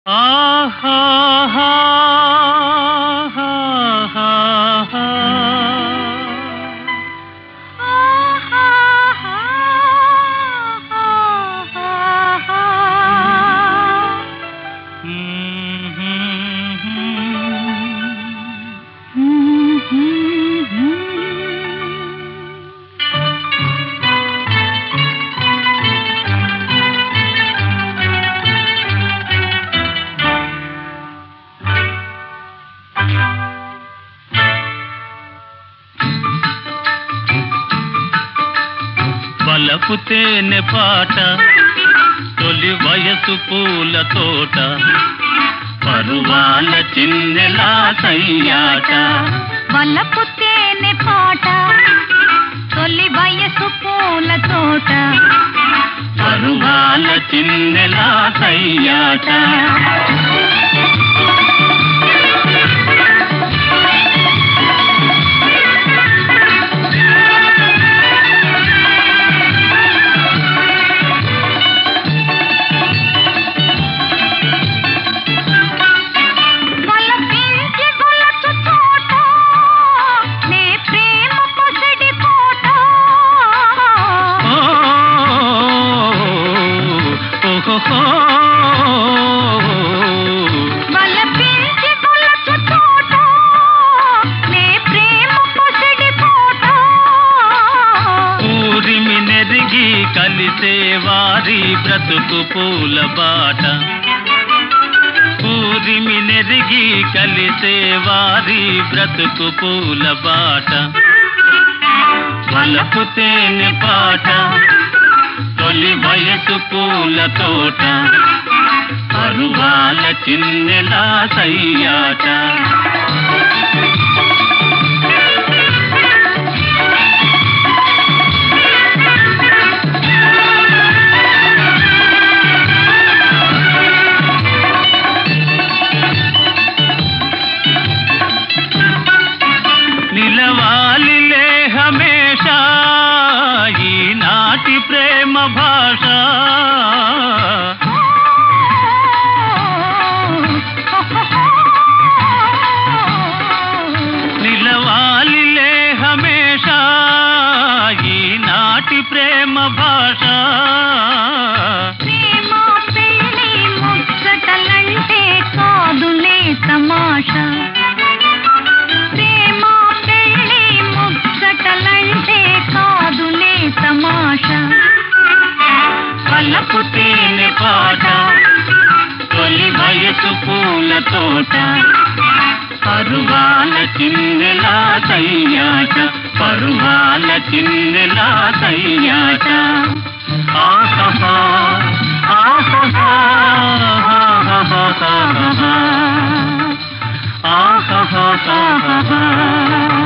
వలపు తేనె పాట తొలి వయసు పూల తోట పరువాల చిన్నెలా సయ్యాట వలపు తేనె పాట తొలి వయసు పూల తోట పరువాల చిన్నెలా సయ్యాట వలపించి గొలచు చోట నే ప్రేమ పసిడి కోట ఓ, ఓహోహో. వలపించి గొలచు చోట నే ప్రేమ పసిడి కోట ఊరిమి నెరిగి కలిసే వారి బ్రతుకు పూల బాట ఊరిమి నెరిగి కలిసే వారి బ్రతుకు పూల బాట వలపు తేనె పాట తొలి వయసు పూల తోట పరువాల చిన్నెలా సయ్యాట నిలవాలిలే హమేషా ఈనాటి ప్రేమ భాష నిలవాలిలే హమేషా ఈనాటి ప్రేమ భాష ప్రేమ పెళ్ళి ముచ్చటలంటే కాదులే తమాషా ప్రేమ పెళ్ళి ముచ్చటలంటే కాదులే తమాషా వలపు తేనె పాట తొలి వయసు పూల తోట పరువాల చిన్నెలా సయ్యాట పరువాల చిన్నెలా సయ్యాట ఆహా ఆహా ఆహా ఆహా